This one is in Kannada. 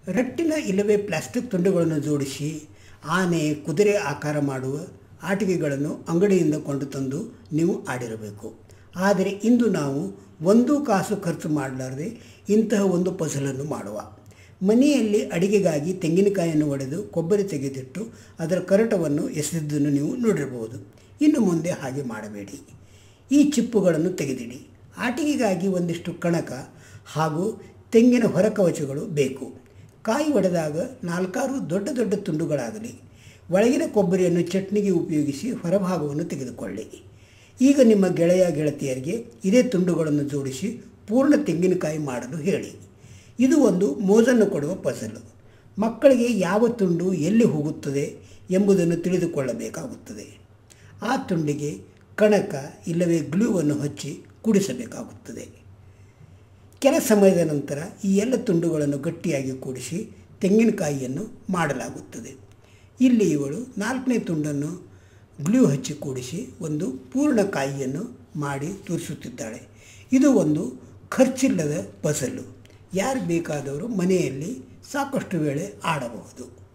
ರಟ್ಟಿನ ಇಲ್ಲವೇ ಪ್ಲಾಸ್ಟಿಕ್ ತುಂಡುಗಳನ್ನು ಜೋಡಿಸಿ ಆನೆ ಕುದುರೆ ಆಕಾರ ಮಾಡುವ ಆಟಿಕೆಗಳನ್ನು ಅಂಗಡಿಯಿಂದ ಕೊಂಡು ತಂದು ನೀವು ಆಡಿರಬೇಕು ಆದರೆ ಇಂದು ನಾವು ಒಂದು ಕಾಸು ಖರ್ಚು ಮಾಡಲಾರದೆ ಇಂತಹ ಒಂದು ಪಸಲನ್ನು ಮಾಡುವ ಮನೆಯಲ್ಲಿ ಅಡಿಗೆಗಾಗಿ ತೆಂಗಿನಕಾಯಿಯನ್ನು ಒಡೆದು ಕೊಬ್ಬರಿ ತೆಗೆದಿಟ್ಟು ಅದರ ಕರಟವನ್ನು ಎಸೆದಿದ್ದನ್ನು ನೀವು ನೋಡಿರಬಹುದು ಇನ್ನು ಮುಂದೆ ಹಾಗೆ ಮಾಡಬೇಡಿ ಈ ಚಿಪ್ಪುಗಳನ್ನು ತೆಗೆದಿಡಿ ಆಟಿಕೆಗಾಗಿ ಒಂದಿಷ್ಟು ಕಣಕ ಹಾಗೂ ತೆಂಗಿನ ಹೊರಕವಚಗಳು ಬೇಕು ಕಾಯಿ ಒಡೆದಾಗ ನಾಲ್ಕಾರು ದೊಡ್ಡ ದೊಡ್ಡ ತುಂಡುಗಳಾಗಲಿ ಒಳಗಿನ ಕೊಬ್ಬರಿಯನ್ನು ಚಟ್ನಿಗೆ ಉಪಯೋಗಿಸಿ ಹೊರಭಾಗವನ್ನು ತೆಗೆದುಕೊಳ್ಳಿ ಈಗ ನಿಮ್ಮ ಗೆಳೆಯ ಗೆಳತಿಯರಿಗೆ ಇದೇ ತುಂಡುಗಳನ್ನು ಜೋಡಿಸಿ ಪೂರ್ಣ ತೆಂಗಿನಕಾಯಿ ಮಾಡಲು ಹೇಳಿ ಇದು ಒಂದು ಮೋಜನ್ನು ಕೊಡುವ ಪಸಲು ಮಕ್ಕಳಿಗೆ ಯಾವ ತುಂಡು ಎಲ್ಲಿ ಹೋಗುತ್ತದೆ ಎಂಬುದನ್ನು ತಿಳಿದುಕೊಳ್ಳಬೇಕಾಗುತ್ತದೆ ಆ ತುಂಡಿಗೆ ಕಣಕ ಇಲ್ಲವೇ ಗ್ಲೂವನ್ನು ಹಚ್ಚಿ ಕೂಡಿಸಬೇಕಾಗುತ್ತದೆ ಕೆಲ ಸಮಯದ ನಂತರ ಈ ಎಲ್ಲ ತುಂಡುಗಳನ್ನು ಗಟ್ಟಿಯಾಗಿ ಕೂಡಿಸಿ ತೆಂಗಿನಕಾಯಿಯನ್ನು ಮಾಡಲಾಗುತ್ತದೆ ಇಲ್ಲಿ ಇವಳು ನಾಲ್ಕನೇ ತುಂಡನ್ನು ಗ್ಲೂ ಹಚ್ಚಿ ಕೂಡಿಸಿ ಒಂದು ಪೂರ್ಣ ಕಾಯಿಯನ್ನು ಮಾಡಿ ತೋರಿಸುತ್ತಿದ್ದಾಳೆ ಇದು ಒಂದು ಖರ್ಚಿಲ್ಲದ ಪಸಲು ಯಾರು ಬೇಕಾದವರು ಮನೆಯಲ್ಲಿ ಸಾಕಷ್ಟು ವೇಳೆ ಆಡಬಹುದು